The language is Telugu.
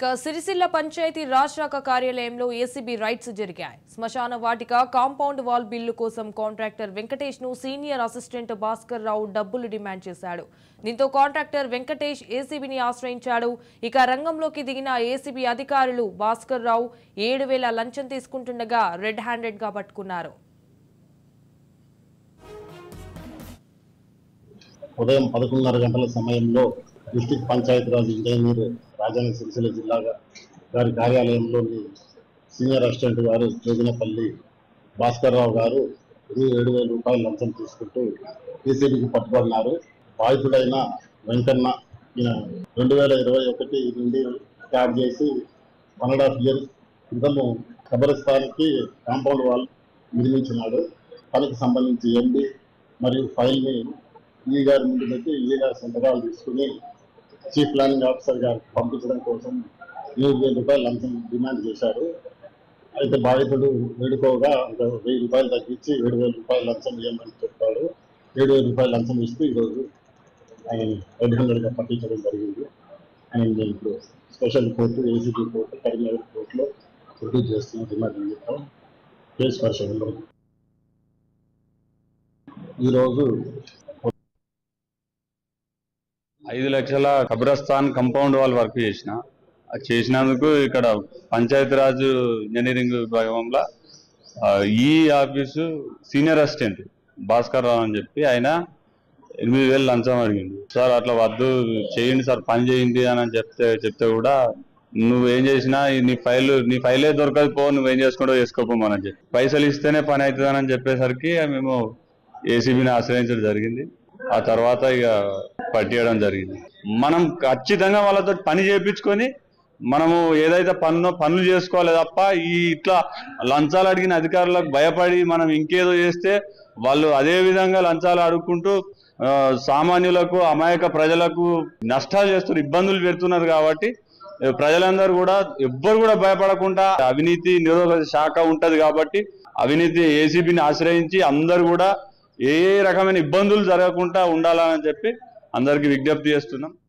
ఇక సిరిసిల్ల పంచాయతీ రాజ్ శాఖ కార్యాలయంలో ఏసీబీ రైట్స్ జరిగాయి శ్మశాన వాటిక కాంపౌండ్ వాల్ బిల్లు కోసం కాంట్రాక్టర్ వెంకటేష్ ను సీనియర్ అసిస్టెంట్ భాస్కర్ రావు డబ్బులు డిమాండ్ చేశాడు దీంతో కాంట్రాక్టర్ వెంకటేష్ ఏసీబీని ఆశ్రయించాడు ఇక రంగంలోకి దిగిన ఏసీబీ అధికారులు భాస్కర్ రావు ఏడు వేల లంచం తీసుకుంటుండగా రెడ్ హ్యాండెడ్ గా పట్టుకున్నారు ఉదయం పదకొండున్నర గంటల సమయంలో డిస్టిక్ పంచాయతీరాజ్ ఇంజనీర్ రాజధాని సిరిసిల్ల జిల్లా గారి కార్యాలయంలోని సీనియర్ అసిస్టెంట్ గారు జోగినపల్లి భాస్కర్ రావు గారు ఇరవై ఏడు వేల రూపాయలు లంచం తీసుకుంటూ ఏసీబీకి పట్టుబడినారు బాధితుడైన వెంకన్న ఈయన రెండు వేల ఇరవై ఒకటి నుండి స్టార్ట్ చేసి వన్ అండ్ హాఫ్ ఇయర్స్ క్రితము కబరస్థాన్కి కాంపౌండ్ వాల్ నిర్మించినాడు పనికి సంబంధించి ఎండి మరియు ఫైల్ని ఈ గారి ముందు పెట్టి ఈ గారి సంతకాలు తీసుకుని చీఫ్ ప్లానింగ్ ఆఫీసర్ గారికి పంపించడం కోసం ఎనిమిది వేల రూపాయలు లంచం డిమాండ్ చేశారు అయితే బాధితుడు వేడుకోగా ఒక వెయ్యి రూపాయలు తగ్గించి ఏడు వేల రూపాయలు లంచం ఇవ్వమని చెప్పాడు ఏడు వేల రూపాయలు లంచం ఇస్తూ ఈరోజు ఆయన రెడ్ హండ్రెడ్గా పట్టించడం జరిగింది ఆయన నేను ఇప్పుడు special court ACB court Karimnagar కోర్టులో ప్రొడ్యూస్ చేస్తున్న డిమాండ్ నిమిత్తం కేసు పరిశోధనలో ఉంది. ఈరోజు ఐదు లక్షల కబ్రస్థాన్ కంపౌండ్ వాల్ వర్క్ చేసిన అది చేసినందుకు ఇక్కడ పంచాయతీరాజ్ ఇంజనీరింగ్ విభాగంలో ఆ, ఈ office senior assistant Bhaskar Rao అని చెప్పి ఆయన ఎనిమిది వేలు లంచం అడిగిండు సార్ అట్లా వద్దు చేయండి సార్ పని చేయండి అని చెప్తే చెప్తే కూడా నువ్వేం చేసినా ఈ నీ ఫైల్ నీ ఫైలే దొరకదు పో నువ్వేం చేసుకుంటో చేసుకోపోమని చెప్పి పైసలు ఇస్తేనే పని అవుతుందని చెప్పేసరికి మేము ఏసీబీని ఆశ్రయించడం జరిగింది ఆ తర్వాత ఇక పట్టియడం జరిగింది మనం ఖచ్చితంగా వాళ్ళతో పని చేయించుకొని మనము ఏదైతే పన్ను పనులు చేసుకోవాలి తప్ప ఈ ఇట్లా లంచాలు అడిగిన అధికారులకు భయపడి మనం ఇంకేదో చేస్తే వాళ్ళు అదే విధంగా లంచాలు అడుక్కుంటూ ఆ, సామాన్యులకు అమాయక ప్రజలకు నష్టాలు చేస్తున్నారు ఇబ్బందులు పెడుతున్నారు కాబట్టి ఏ, ప్రజలందరూ కూడా ఎవ్వరు కూడా భయపడకుండా అవినీతి నిరోధక శాఖ ఉంటది కాబట్టి అవినీతి ఏసీబీని ఆశ్రయించి అందరు కూడా ఏ ఏ రకమైన ఇబ్బందులు జరగకుండా ఉండాలని చెప్పి అందరికీ విజ్ఞప్తి చేస్తున్నాం